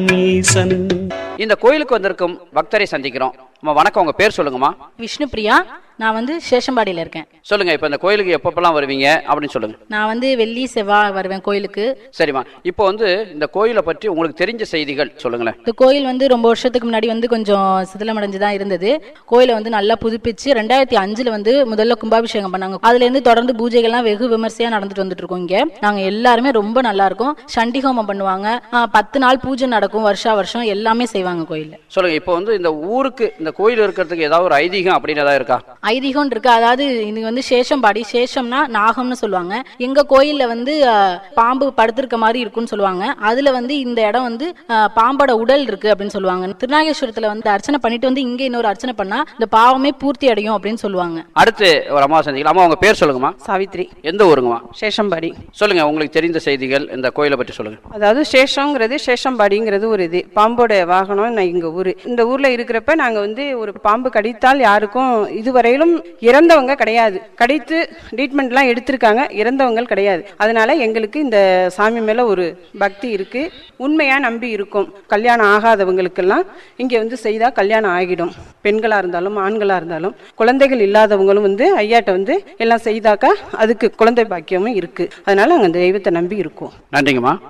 ஈசன் இந்த கோயிலுக்கு வந்திருக்கும் பக்தரை சந்திக்கிறோம் அம்மா வணக்கம் உங்க பேர் சொல்லுங்கம்மா விஷ்ணுபிரியா நான் வந்து சேஷம்பாடியில் இருக்கேன் சொல்லுங்க இப்போ இந்த கோயிலுக்கு எப்பப்பெல்லாம் வருவீங்க அப்படின்னு சொல்லுங்க நான் வந்து வெள்ளி செவ்வாய் வருவேன் கோயிலுக்கு சரிம்மா இப்போ வந்து இந்த கோயிலை பற்றி உங்களுக்கு தெரிஞ்ச செய்திகள் சொல்லுங்களேன் இந்த கோயில் வந்து ரொம்ப வருஷத்துக்கு முன்னாடி வந்து கொஞ்சம் சிதிலமடைஞ்சு தான் இருந்தது கோயிலை வந்து நல்லா புதுப்பிச்சு ரெண்டாயிரத்தி அஞ்சுல வந்து முதல்ல கும்பாபிஷேகம் பண்ணாங்க அதுல இருந்து தொடர்ந்து பூஜைகள்லாம் வெகு விமர்சையா நடந்துட்டு வந்துட்டு இருக்கோம் இங்க நாங்க எல்லாருமே ரொம்ப நல்லா இருக்கோம் சண்டி ஹோமம் பண்ணுவாங்க ஆஹ் பத்து நாள் பூஜை நடக்கும் வருஷா வருஷம் எல்லாமே செய்வாங்க கோயில்ல சொல்லுங்க இப்போ வந்து இந்த ஊருக்கு இந்த கோயில் இருக்கிறதுக்கு ஏதாவது ஒரு ஐதீகம் அப்படின்னு ஏதாவது இருக்கா ஐதீகம் இருக்கு அதாவது இது வந்து சேஷம்பாடி சேஷம்னா நாகம்னு சொல்லுவாங்க எங்க கோயில்ல வந்து அஹ், பாம்பு படுத்திருக்க மாதிரி இருக்குன்னு சொல்லுவாங்க அதுல வந்து இந்த இடம் வந்து அஹ், பாம்போட உடல் இருக்கு அப்படின்னு சொல்லுவாங்க திருநாகேஸ்வரத்துல வந்து அர்ச்சனை பண்ணிட்டு வந்து இங்க இன்னொரு அர்ச்சனை பண்ணா இந்த பாவமே பூர்த்தி அடையும் அப்படின்னு சொல்லுவாங்க அடுத்து ஒரு அம்மா சந்திக்கலாம் அம்மா உங்க பேர் சொல்லுங்கம்மா சாவித்ரி எந்த ஊருங்கம்மா சேஷம்பாடி சொல்லுங்க உங்களுக்கு தெரிந்த செய்திகள் இந்த கோயிலை பற்றி சொல்லுங்க அதாவது சேஷங்கிறது சேஷம்பாடிங்கிறது ஒரு இது பாம்போட வாகனம் நான் எங்க ஊரு இந்த ஊர்ல இருக்கிறப்ப நாங்க வந்து ஒரு பாம்பு கடித்தால் யாருக்கும் இதுவரையிலும் இறந்தவங்க கிடையாது கடித்து ட்ரீட்மெண்ட்லாம் எடுத்திருக்காங்க இறந்தவங்க கிடையாது அதனால எங்களுக்கு இந்த சாமி மேல ஒரு பக்தி இருக்கு உண்மையா நம்பி இருக்கும் கல்யாணம் ஆகாதவங்களுக்கெல்லாம் இங்க வந்து செய்தா கல்யாணம் ஆகிடும் பெண்களா இருந்தாலும் ஆண்களா இருந்தாலும் குழந்தைகள் இல்லாதவங்களும் வந்து ஐயாட்ட வந்து எல்லாம் செய்தாக்கா அதுக்கு குழந்தை பாக்கியமும் இருக்கு அதனால அங்க அந்த தெய்வத்தை நம்பி இருக்கோம் நன்றிங்கம்மா